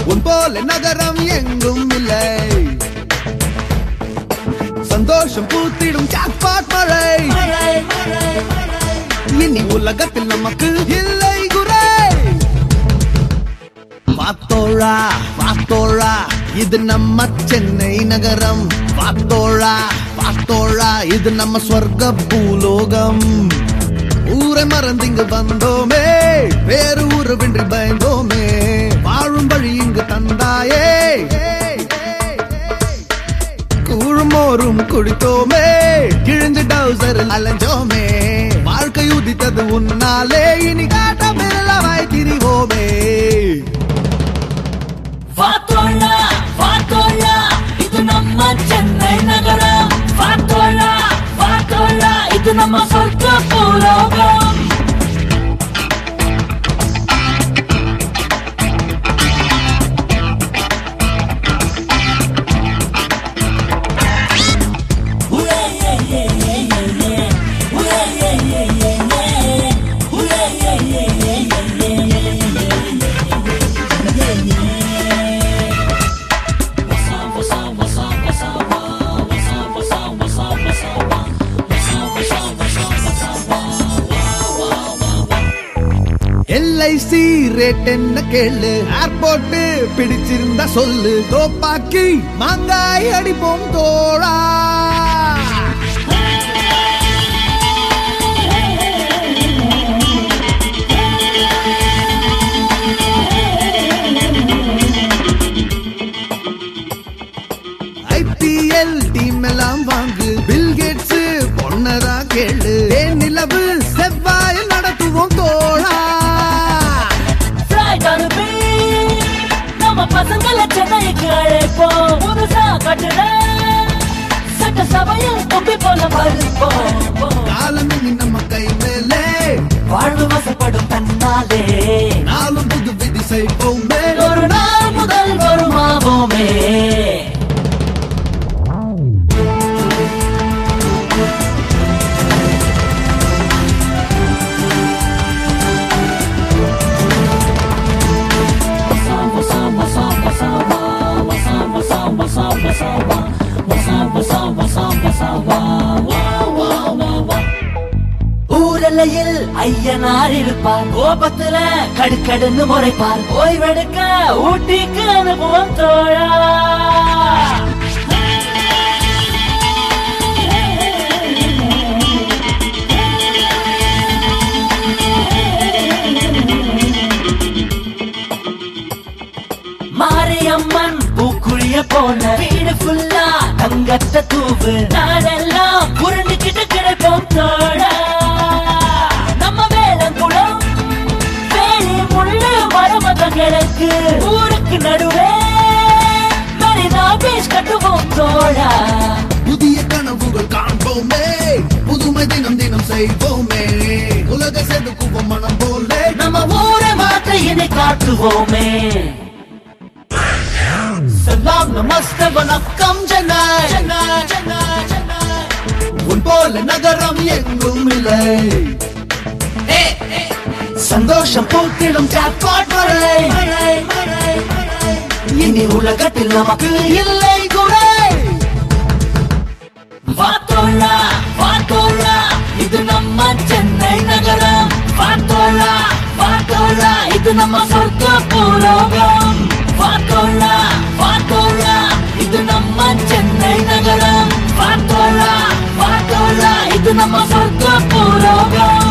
உன் போல நகரம் எங்கும் இல்லை சந்தோஷம் பூத்திடும் ஜாக்பாட் மழை இனி உலகத்தில் நமக்கு இல்லை குறை வாத்தோழா வாத்தோழா இது நம்ம சென்னை நகரம் வாத்தோழா வாத்தோழா இது நம்ம சொர்க்க பூலோகம் ஊரை மறந்திங்கு வந்தோமே வேறு ஊரு வென்றி பயந்தோமே வாழும் வழி இங்கு தந்தாயே கூழுமோரும் குடித்தோமே கிழிஞ்சு டவுசர் அலைஞ்சோமே வாழ்க்கை உதித்தது உன்னாலே இனி காட்டமில்லவாய் திரிவோமே வாத்தோழா வாத்தோழா இது நம்ம சென்னை நகரம் வாத்தோழா வாத்தோழா இது நம்ம சொர்க்க பூலோகம் எல்ஐசி ரேட் என்ன கேளு ஏர்போர்ட் பிடிச்சிருந்தா சொல்லு தோப்பாக்கி மாங்காய் அடிப்போம் தோழா ஐபிஎல் டீம் எல்லாம் வாங்கு பில் கேட்ஸ் பொன்னரா கேளு ஏன் நிலவு செவ்வாய் நடத்துவோம் தோழா Flight அனுப்பி நம்ம பசங்களை சென்னைக்கு அழைப்போம் புதுசா கட்டுற சட்டசபையில் குப்பி போல பறிப்போம் காலம் இனி நம்ம கை மேலே வாழ்வு வசப்படும் தன்னாலே நாளும் புது விதி செய்வோமே ஒரு நாள் முதல் வருமாவோமே ஊரலையில் ஐயனார் இருப்பார் கோபத்துல கடுக்கடுன்னு முறைப்பார் ஓய்வெடுக்க ஊட்டிக்கு அனுபவம் தோழா மாரியம்மன் பூக்குழிய போன வீடு ஃபுல்லா தங்கத்த தூவு நாளெல்லாம் புரண்டுகிட்டு கிடைப்போம் தோழா நம்ம வேலங்குளம் வேலி முள்ளு மரமத கிழக்கு ஊருக்கு நடுவே மெரினா பீச் கட்டுவோம் தோழா புதிய கனவுகள் காண்போமே புதுமை தினம் தினம் செய்வோமே உலக செதுக்குவோம் மனம் போலே நம்ம ஊரை மாற்ற இதை காட்டுவோமே சலாம் நமஸ்தே வணக்கம் சென்னை சென்னை சென்னை சென்னை உன் போல நகரம் எங்கும் இல்லை சந்தோஷம் பூத்திடும் ஜாக்பாட் மழை இனி உலகத்தில் நமக்கு இல்லை குறை வாத்தோழா வாத்தோழா இது நம்ம சென்னை நகரம் வாத்தோழா வாத்தோழா இது நம்ம சொர்க்க பூலோகம் வாத்தோழா வாத்தோழா இது நம்ம சென்னை நகரம் வாத்தோழா வாத்தோழா இது நம்ம சொர்க்க பூலோகம்